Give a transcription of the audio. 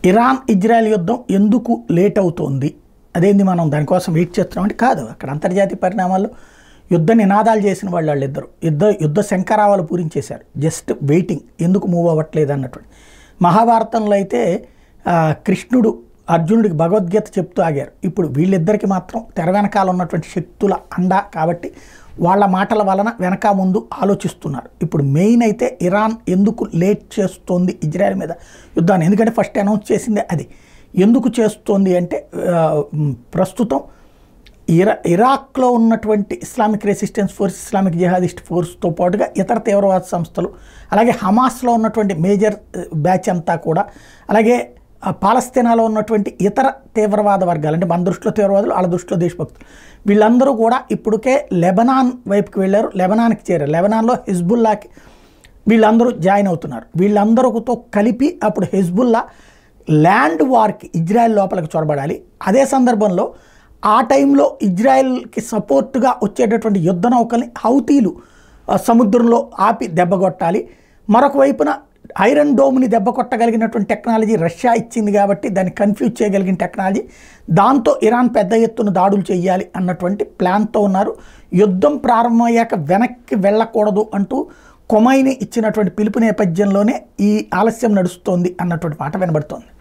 Iran Israel యుద్ధం ఎందుకు late అవుతోంది అదేంది మనం దానికోసం వెయిట్ చేస్తున్నామంటే కాదు అక్కడ అంతర్జాతీయ పరిణామాల్లో యుద్ధ నినాదాలు చేసిన వాళ్ళు వాళ్ళిద్దరు యుద్ధ యుద్ధ శంకరావాలు పూరించేశారు జస్ట్ వెయిటింగ్ ఎందుకు మూవ్ అవ్వట్లేదు అన్నటువంటి మహాభారతంలో అయితే ఆ, కృష్ణుడు అర్జునుడికి భగవద్గీత చెప్తూ ఆగారు ఇప్పుడు వీళ్ళిద్దరికి మాత్రం తెర వెనకాల ఉన్నటువంటి శక్తుల అండ కాబట్టి వాళ్ళ మాటల వలన వెనక ముందు ఆలోచిస్తున్నారు ఇప్పుడు మెయిన్ అయితే ఇరాన్ ఎందుకు లేట్ చేస్తోంది ఇజ్రాయెల్ మీద యుద్ధాన్ని ఎందుకంటే ఫస్ట్ అనౌన్స్ చేసిందే అది ఎందుకు చేస్తోంది అంటే ఆ, మ్, ప్రస్తుతం ఇరా ఇరాక్లో ఉన్నటువంటి Islamic resistance force Islamic jihadist ఫోర్స్తో పాటుగా ఇతర తీవ్రవాద సంస్థలు అలాగే హమాస్లో ఉన్నటువంటి మేజర్ ఆ, బ్యాచ్ అంతా కూడా అలాగే ఆ, పాలస్తీనాలో ఉన్నటువంటి ఇతర తీవ్రవాద వర్గాలు అంటే మన దృష్టిలో తీవ్రవాదులు వాళ్ళ దృష్టిలో దేశభక్తులు వీళ్ళందరూ కూడా ఇప్పటికే లెబనాన్ వైపుకి వెళ్ళారు లెబనాన్కి చేరారు లెబనాన్లో హిజ్బుల్లాకి వీళ్ళందరూ జాయిన్ అవుతున్నారు వీళ్ళందరితో కలిపి అప్పుడు హెజ్బుల్లా ల్యాండ్ వార్కి ఇజ్రాయెల్ లోపలికి చొరబడాలి అదే సందర్భంలో ఆ టైంలో ఇజ్రాయెల్కి సపోర్ట్గా వచ్చేటటువంటి యుద్ధ నౌకల్ని హౌతీలు ఆ, సముద్రంలో ఆపి దెబ్బగొట్టాలి మరొక వైపున ఐరన్ డోమ్ని దెబ్బ కొట్టగలిగినటువంటి టెక్నాలజీ రష్యా ఇచ్చింది కాబట్టి దాన్ని కన్ఫ్యూజ్ చేయగలిగిన టెక్నాలజీ దాంతో ఇరాన్ పెద్ద ఎత్తున దాడులు చేయాలి అన్నటువంటి ప్లాన్తో ఉన్నారు యుద్ధం ప్రారంభమయ్యాక వెనక్కి వెళ్ళకూడదు అంటూ కొమైని ఇచ్చినటువంటి పిలుపు నేపథ్యంలోనే ఈ ఆలస్యం నడుస్తోంది అన్నటువంటి మాట వినబడుతోంది